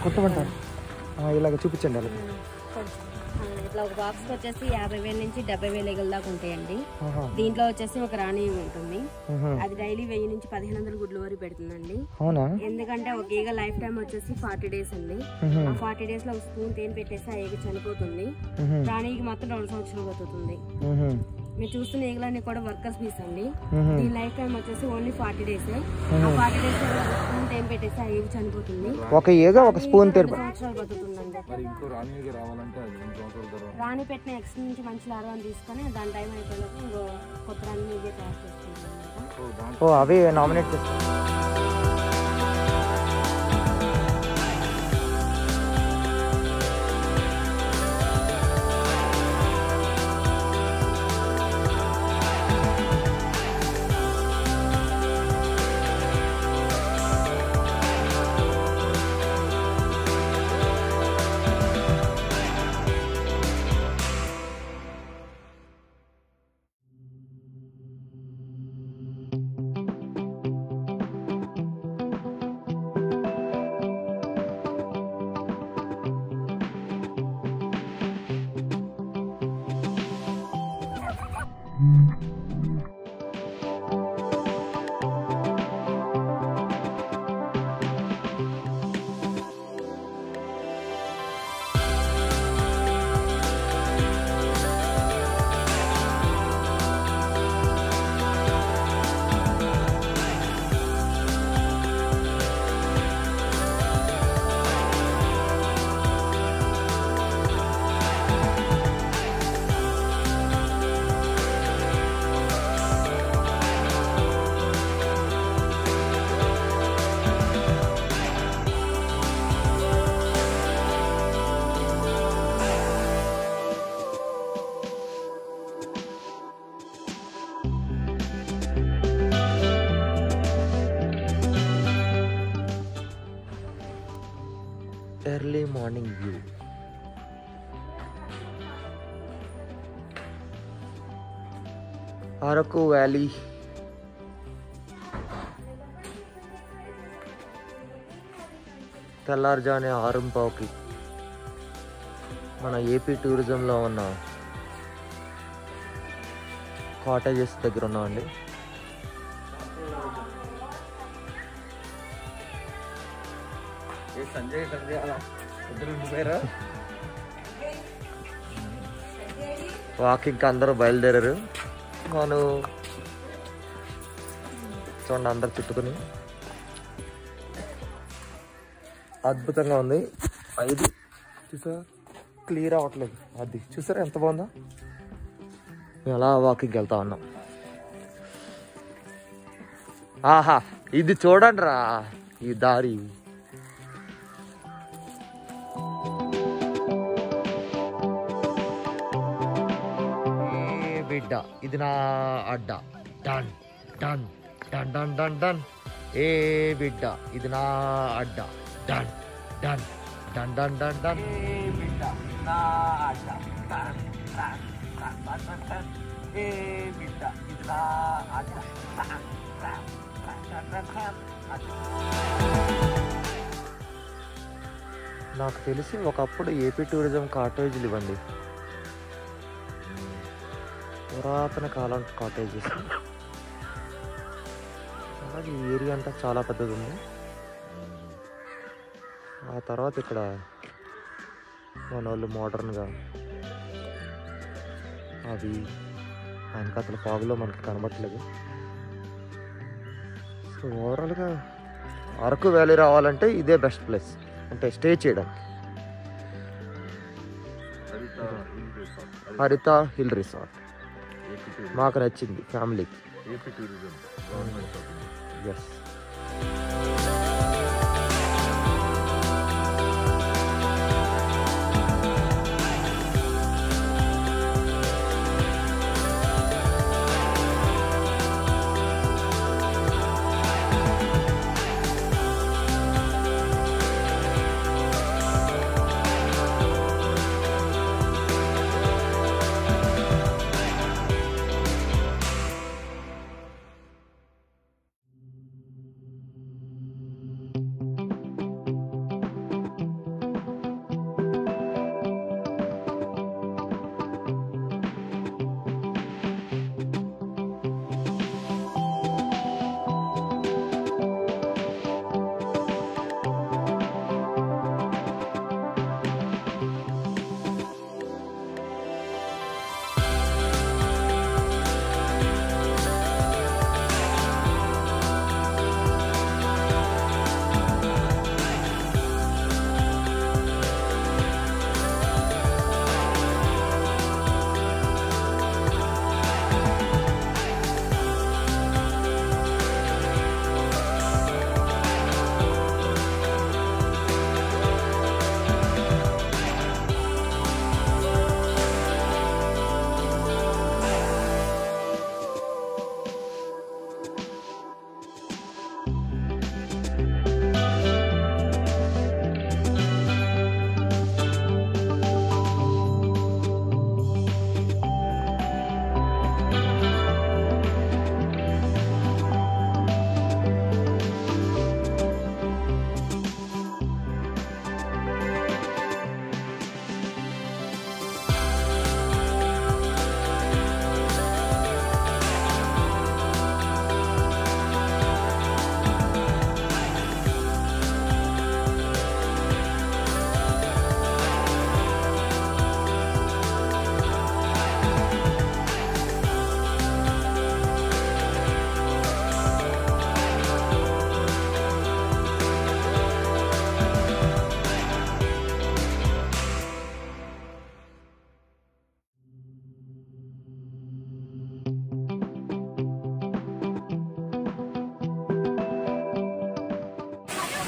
కుట్టమంటారు ఆ, ఇలాగ చూపించండి అలాగే ఇట్లా ఒక బాక్స్ వచ్చేసి యాభై వేల నుంచి డెబ్బై వేల ఎగల దాకా ఉంటాయండి ఆహా. దీంట్లో వచ్చేసి ఒక రాణి ఉంటుంది మ్హూ. అది డైలీ వెయ్యి నుంచి పదిహేను వందల గుడ్లు వరకు పెడుతుందండి అవునా ఎందుకంటే ఒక ఈగ లైఫ్ టైం వచ్చేసి ఫార్టీ డేస్ ఉంది మ్హూ. ఆ ఫార్టీ డేస్ లో ఒక స్పూన్ తేనె పెట్టేసి ఆ ఈగ చనిపోతుంది మ్హూ. రాణికి మాత్రం రెండు సంవత్సరాలు బతుకుతుంది మ్హూ. మీరు చూస్తున్న ఈగలన్నీ కూడా వర్కర్స్ పీస్ అండి మ్హూ. దీని లైఫ్ టైం వచ్చేసి ఓన్లీ ఫార్టీ డేస్ ఆ ఫార్టీ డేస్ లో ఒక స్పూన్ తేనె పెట్టేసి ఆ ఈగ చనిపోతుంది ఒక ఏగ ఒక స్పూన్ రెండు తెరప సంవత్సరాలు బతుకుతుందండి మరి ఇంకో రాణికి రావాలంటే అది ఎన్ని సంవత్సరాల తర్వాత రాణి పెట్టిన ఎక్స్ నుంచి మంచి లాభాన్ని తీసుకొని దాని టైం అయిపోయినప్పుడు ఇంకో కొత్త రాణి మీదే తయారు చేసుకుంటాం అన్నమాట సో దాంట్లో ఓ అవే నామినేట్ చేస్తాం early morning view Araku valley తెల్లారుజానే ఆరుంపావుకి మన ఏపీ టూరిజంలో ఉన్న కాటేజెస్ దగ్గర ఉన్నామండి సంజయ్ సంజయ్ అలా ఇద్దరు ఉండిపోయారా వాకింగ్ అందరూ బయలుదేరారు మనం చూడండి అందరు చుట్టుకుని అద్భుతంగా ఉంది ఇది చూసా క్లియర్ అవ్వట్లేదు అది చూసారా ఎంత బాగుందో మేము అలా వాకింగ్కి వెళ్తా ఉన్నాం ఆహా ఇది చూడండి రా ఈ దారి ఏ బిడ్డ ఇది నా అడ్డ డన్ డన్ డన్ డన్ డన్ డన్ ఏ బిడ్డ ఇది నా అడ్డ డన్ డన్ డన్ డన్ డన్ డన్ ఏ బిడ్డ నా అడ్డ డన్ డన్ డన్ డన్ డన్ డన్ ఏ బిడ్డ ఇది నా అడ్డ డన్ డన్ డన్ డన్ డన్ నాకు తెలిసి ఒకప్పుడు ఏపీ టూరిజం కాటేజీలు ఇవ్వండి పురాతన కాలం కాటేజెస్ అలాగే ఈ ఏరియా అంతా చాలా పెద్దది ఉంది ఆ తర్వాత ఇక్కడ మన వాళ్ళు మోడర్న్గా అవి వెనకాతల ఫాగులో మనకి కనబట్టలేదు సో ఓవరాల్గా అరకు వ్యాలీ రావాలంటే ఇదే బెస్ట్ ప్లేస్ అంటే స్టే చేయడానికి హరిత హిల్ రిసార్ట్ అది హరిత హిల్ రిసార్ట్ ఏపీ టూరిజం మాకు నచ్చింది ఫ్యామిలీకి AP tourism government of India yes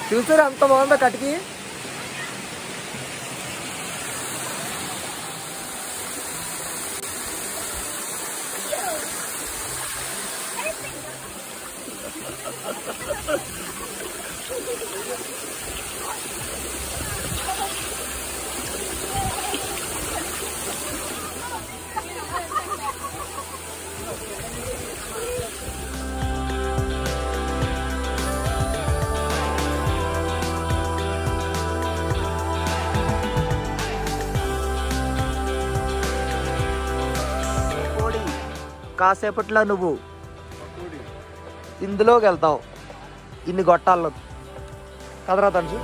చూసారా ఎంత బాగుందో కటికి కోడి కాసేపట్లో నువ్వు ఇందులోకి వెళ్తావు ఇన్ని గొట్టాల్లో కదరా తంచు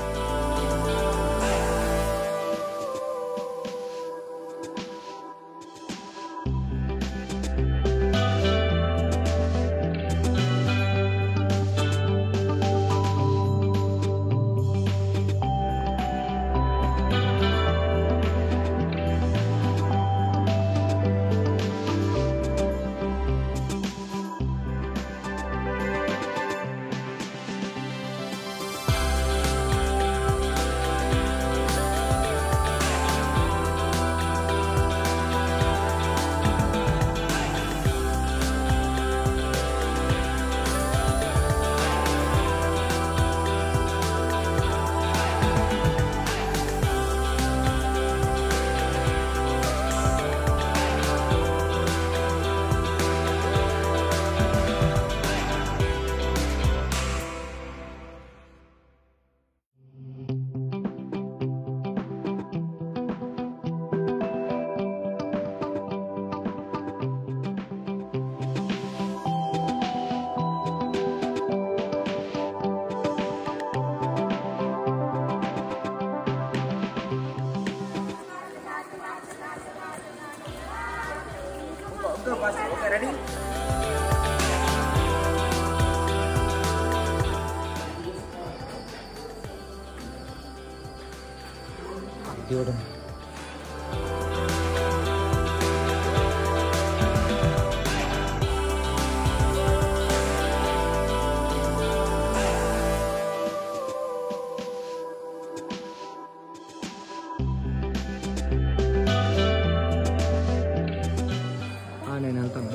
దేవుడు నేను వెళ్తాను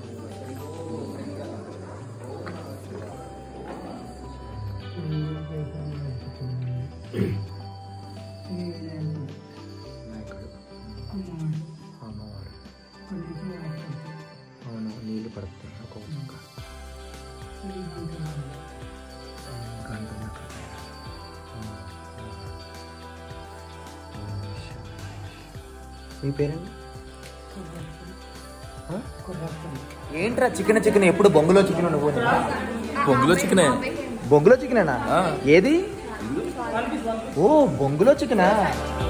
అమ్మవారు అవును నీళ్ళు పడుతుంది ఒక ముక్క గంట ఉన్నట్టు. మీ పేరండి ఆ? ఏంట్రా చికెన్ చికెన్ ఎప్పుడు బొంగులో చికెన్ నువ్వు పొంగులో చికెనే బొంగులో చికెనేనా ఆ. ఏది ఓ బొంగులో చికెనా